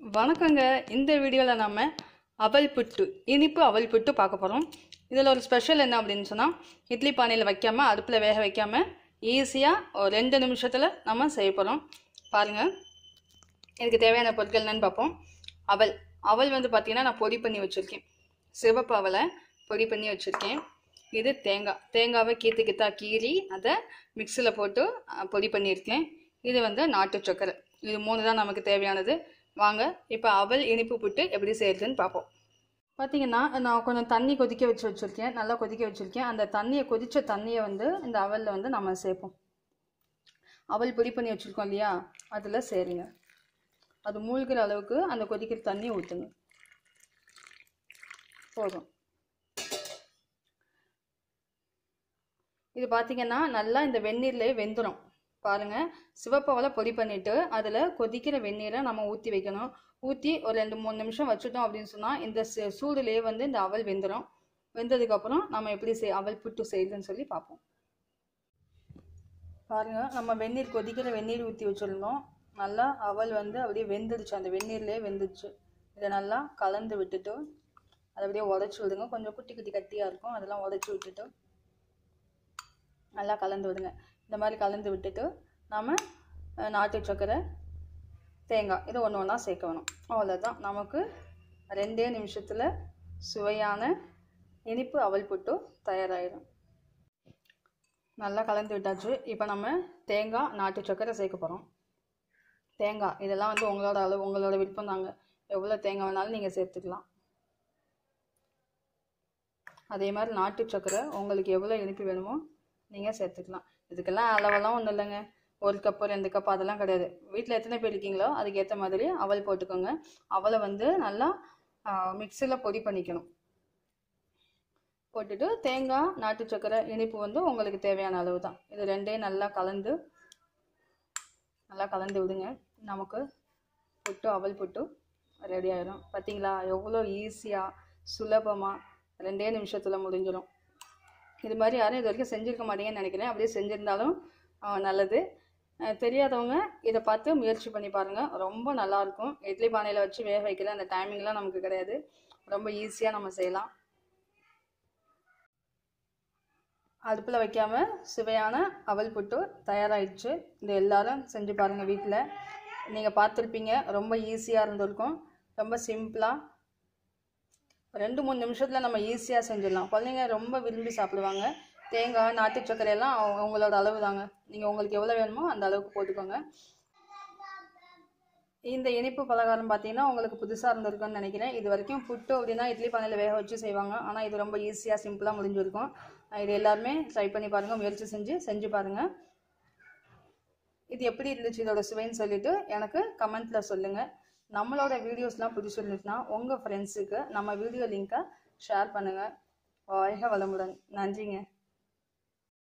வணக்கங்க இந்த வீடியோவில் நம்ம அவல் புட்டு இனிப்பு அவல் புட்டு பார்க்க போகிறோம் இதில் ஒரு ஸ்பெஷல் என்ன அப்படின்னு சொன்னால் இட்லி பானையில் வைக்காமல் அடுப்பில் வேக வைக்காமல் ஈஸியாக ஒரு ரெண்டு நிமிஷத்தில் நம்ம செய்ய போகிறோம் பாருங்கள் இதுக்கு தேவையான பொருட்கள் என்னன்னு பார்ப்போம் அவல் அவல் வந்து பார்த்திங்கன்னா நான் பொடி பண்ணி வச்சுருக்கேன் சிவப்பு அவலை பொடி பண்ணி வச்சுருக்கேன் இது தேங்காய் தேங்காவை கீத்து கீத்தா கீறி அதை மிக்சியில் போட்டு அஹ், பொடி பண்ணியிருக்கேன் இது வந்து நாட்டு சக்கரை இது மூணு தான் நமக்கு தேவையானது வாங்க இப்போ அவல் இனிப்பு புட்டு எப்படி செய்யறதுன்னு பார்ப்போம் பார்த்தீங்கன்னா நான் கொஞ்சம் தண்ணி கொதிக்க வச்சு வச்சுருக்கேன் நல்லா கொதிக்க வச்சுருக்கேன் அந்த தண்ணியை கொதித்த தண்ணியை வந்து இந்த அவலில் வந்து நம்ம சேர்ப்போம் அவல் பொடி பண்ணி வச்சுருக்கோம் இல்லையா அதில் சேருங்க அது மூழ்கிற அளவுக்கு அந்த கொதிக்கிற தண்ணி ஊற்றுங்க போதும் இது பார்த்தீங்கன்னா நல்லா இந்த வெந்நீர்லேயே வெந்துடும் பாருங்கள் சிவப்பவலை பொடி பண்ணிவிட்டு அதில் கொதிக்கிற வெந்நீரை நம்ம ஊற்றி வைக்கணும் ஊற்றி ஒரு ரெண்டு மூணு நிமிஷம் வச்சுட்டோம் அப்படின்னு சொன்னால் இந்த சு- சூடுலேயே வந்து இந்த அவல் வெந்துடும் வெந்ததுக்கப்புறம் நம்ம எப்படி செய் அவல் புட்டு செய்யுதுன்னு சொல்லி பார்ப்போம் பாருங்கள் நம்ம வெந்நீர் கொதிக்கிற வெந்நீர் ஊற்றி வச்சுருந்தோம் நல்லா அவல் வந்து அப்படியே வெந்துடுச்சு அந்த வெந்நீர்லேயே வெந்துடுச்சு இதை நல்லா கலந்து விட்டுட்டு அதை அப்படியே உடச்சி விடுங்க கொஞ்சம் குட்டி குட்டி கட்டியாக இருக்கும் அதெல்லாம் உடச்சி விட்டுட்டு நல்லா கலந்து விடுங்க இந்த மாதிரி கலந்து விட்டுட்டு நாம் நாட்டு சக்கரை தேங்காய் இதை ஒன்று ஒன்றா சேர்க்க வேணும் அவ்வளோதான் நமக்கு ரெண்டே நிமிஷத்தில் சுவையான இனிப்பு அவல் புட்டு தயாராகிடும் நல்லா கலந்து விட்டாச்சு இப்போ நம்ம தேங்காய் நாட்டு சக்கரை சேர்க்க போகிறோம் தேங்காய் இதெல்லாம் வந்து உங்களோட அளவு உங்களோட விருப்பம் தாங்க எவ்வளோ தேங்காய் வேணாலும் நீங்கள் சேர்த்துக்கலாம் அதே மாதிரி நாட்டு சக்கரை உங்களுக்கு எவ்வளோ இனிப்பு வேணுமோ நீங்கள் சேர்த்துக்கலாம் இதுக்கெல்லாம் அளவெல்லாம் ஒன்றும் இல்லைங்க ஒரு கப்பு ரெண்டு கப் அதெல்லாம் கிடையாது வீட்டில் எத்தனை பேர் இருக்கீங்களோ அதுக்கு ஏற்ற மாதிரி அவல் போட்டுக்கோங்க அவலை வந்து நல்லா மிக்சியில் பொடி பண்ணிக்கணும் போட்டுட்டு தேங்காய் நாட்டு சக்கரை இனிப்பு வந்து உங்களுக்கு தேவையான அளவு தான் இது ரெண்டையும் நல்லா கலந்து நல்லா கலந்து விடுங்க நமக்கு புட்டு அவல் புட்டு ரெடி ஆயிடும் பார்த்தீங்களா எவ்வளோ ஈஸியாக சுலபமாக ரெண்டே நிமிஷத்தில் முடிஞ்சிடும் இது மாதிரி யாரும் இது வரைக்கும் செஞ்சுருக்க மாட்டீங்கன்னு நினைக்கிறேன் அப்படியே செஞ்சுருந்தாலும் ஆஹ், நல்லது ஆஹ், தெரியாதவங்க இதை பார்த்து முயற்சி பண்ணி பாருங்கள் ரொம்ப நல்லாயிருக்கும் இட்லி பானையில் வச்சு வேக வைக்கிற அந்த டைமிங்லாம் நமக்கு கிடையாது ரொம்ப ஈஸியாக நம்ம செய்யலாம் அடுப்பில் வைக்காம சுவையான அவல் புட்டு தயாராகிடுச்சு இது எல்லாரும் செஞ்சு பாருங்கள் வீட்டில் நீங்கள் பார்த்துருப்பீங்க ரொம்ப ஈஸியாக இருந்திருக்கும் ரொம்ப சிம்பிளாக ரெண்டு மூணு நிமிஷத்தில் நம்ம ஈஸியாக செஞ்சிடலாம் குழந்தைங்க ரொம்ப விரும்பி சாப்பிடுவாங்க தேங்காய் நாட்டு சர்க்கரை எல்லாம் அவங்க- அவங்களோட அளவு தாங்க நீங்கள் உங்களுக்கு எவ்வளோ வேணுமோ அந்த அளவுக்கு போட்டுக்கோங்க இந்த இனிப்பு பலகாரம் பார்த்தீங்கன்னா உங்களுக்கு புதுசாக இருந்திருக்கும்னு நினைக்கிறேன் இது வரைக்கும் புட்டு அப்படின்னா இட்லி பானையில் வேக வச்சு செய்வாங்க ஆனால் இது ரொம்ப ஈஸியாக சிம்பிளாக முடிஞ்சிருக்கும் இது எல்லாருமே ட்ரை பண்ணி பாருங்கள் முயற்சி செஞ்சு செஞ்சு பாருங்கள் இது எப்படி இருந்துச்சு இதோட சுவைன்னு சொல்லிட்டு எனக்கு கமெண்ட்டில் சொல்லுங்கள் நம்மளோட வீடியோஸ்லாம் புதுசு இருந்துச்சுன்னா உங்கள் ஃப்ரெண்ட்ஸுக்கு நம்ம வீடியோ லிங்க்கை ஷேர் பண்ணுங்கள் வாழ்க வளமுடன் நன்றிங்க